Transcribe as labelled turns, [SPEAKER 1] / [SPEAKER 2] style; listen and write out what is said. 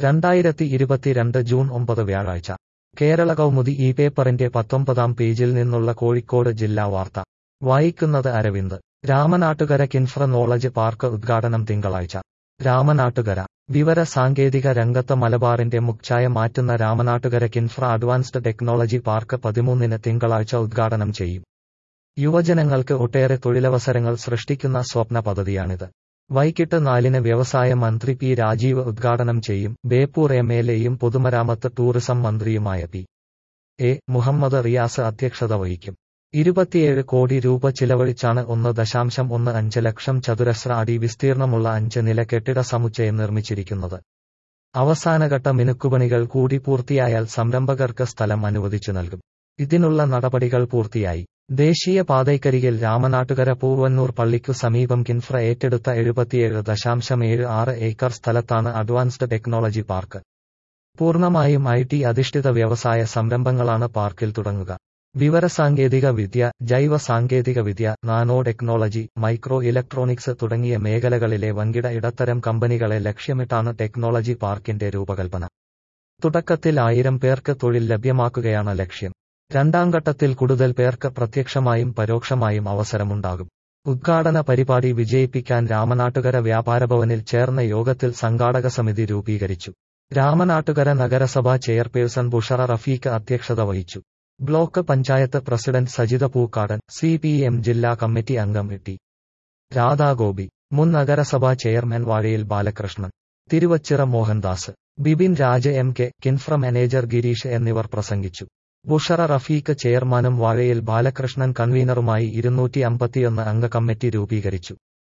[SPEAKER 1] രണ്ടായിരത്തി ഇരുപത്തിരണ്ട് ജൂൺ ഒമ്പത് വ്യാഴാഴ്ച കേരള കൗമുദി ഈ പേപ്പറിന്റെ പത്തൊമ്പതാം പേജിൽ നിന്നുള്ള കോഴിക്കോട് ജില്ലാ വാർത്ത വായിക്കുന്നത് അരവിന്ദ് രാമനാട്ടുകര കിൻഫ്ര നോളജ് പാർക്ക് ഉദ്ഘാടനം തിങ്കളാഴ്ച രാമനാട്ടുകര വിവര സാങ്കേതിക രംഗത്ത് മലബാറിന്റെ മുഖ്ഛായ മാറ്റുന്ന Ramanattukara KINFRA advanced technology park പതിമൂന്നിന് തിങ്കളാഴ്ച ഉദ്ഘാടനം ചെയ്യും യുവജനങ്ങൾക്ക് ഒട്ടേറെ തൊഴിലവസരങ്ങൾ സൃഷ്ടിക്കുന്ന സ്വപ്ന പദ്ധതിയാണിത് വൈകിട്ട് നാലിന് വ്യവസായ മന്ത്രി പി രാജീവ് ഉദ്ഘാടനം ചെയ്യും ബേപ്പൂർ എം എൽ എയും പൊതുമരാമത്ത് ടൂറിസം മന്ത്രിയുമായ പി എ മുഹമ്മദ് റിയാസ് അധ്യക്ഷത വഹിക്കും ഇരുപത്തിയേഴ് കോടി രൂപ ചിലവഴിച്ചാണ് ഒന്ന് ദശാംശം ഒന്ന് അഞ്ച് ലക്ഷം ചതുരശ്ര അടി വിസ്തീർണമുള്ള അഞ്ച് നില കെട്ടിട സമുച്ചയം നിർമ്മിച്ചിരിക്കുന്നത് അവസാനഘട്ട മിനുക്കുപണികൾ കൂടി പൂർത്തിയായാൽ സംരംഭകർക്ക് സ്ഥലം അനുവദിച്ചു നൽകും ഇതിനുള്ള നടപടികൾ പൂർത്തിയായി ദേശീയ പാതയ്ക്കരികിൽ രാമനാട്ടുകര പൂവന്നൂർ പള്ളിക്കു സമീപം കിൻഫ്ര ഏറ്റെടുത്ത എഴുപത്തിയേഴ് ദശാംശം ഏഴ് ആറ് ഏക്കർ സ്ഥലത്താണ് അഡ്വാൻസ്ഡ് ടെക്നോളജി പാർക്ക് പൂർണ്ണമായും ഐ ടി അധിഷ്ഠിത വ്യവസായ സംരംഭങ്ങളാണ് പാർക്കിൽ തുടങ്ങുക വിവരസാങ്കേതിക വിദ്യ ജൈവ സാങ്കേതിക വിദ്യ നാനോ ടെക്നോളജി മൈക്രോ ഇലക്ട്രോണിക്സ് തുടങ്ങിയ മേഖലകളിലെ വൻകിട ഇടത്തരം കമ്പനികളെ ലക്ഷ്യമിട്ടാണ് ടെക്നോളജി പാർക്കിന്റെ രൂപകൽപ്പന തുടക്കത്തിൽ ആയിരം പേർക്ക് തൊഴിൽ ലഭ്യമാക്കുകയാണ് ലക്ഷ്യം രണ്ടാം ഘട്ടത്തിൽ കൂടുതൽ പേർക്ക് പ്രത്യക്ഷമായും പരോക്ഷമായും അവസരമുണ്ടാകും ഉദ്ഘാടന പരിപാടി വിജയിപ്പിക്കാൻ രാമനാട്ടുകര വ്യാപാരഭവനിൽ ചേർന്ന യോഗത്തിൽ സംഘാടക സമിതി രൂപീകരിച്ചു രാമനാട്ടുകര നഗരസഭാ ചെയർപേഴ്സൺ ബുഷറ റഫീഖ് അധ്യക്ഷത വഹിച്ചു block panchayat president Sajitha Pookkadan C P M ജില്ലാ കമ്മിറ്റി അംഗം ടി രാധാഗോപി മുൻ നഗരസഭാ chairman Vazhayil Balakrishnan Thiruvachira Mohandas Bibin Raja M K KINFRA manager Gireesh എന്നിവർ പ്രസംഗിച്ചു ബുഷറ റഫീഖ് ചെയർമാനും വാഴയിൽ ബാലകൃഷ്ണൻ കൺവീനറുമായി ഇരുന്നൂറ്റി അമ്പത്തിയൊന്ന് അംഗ കമ്മിറ്റി രൂപീകരിച്ചു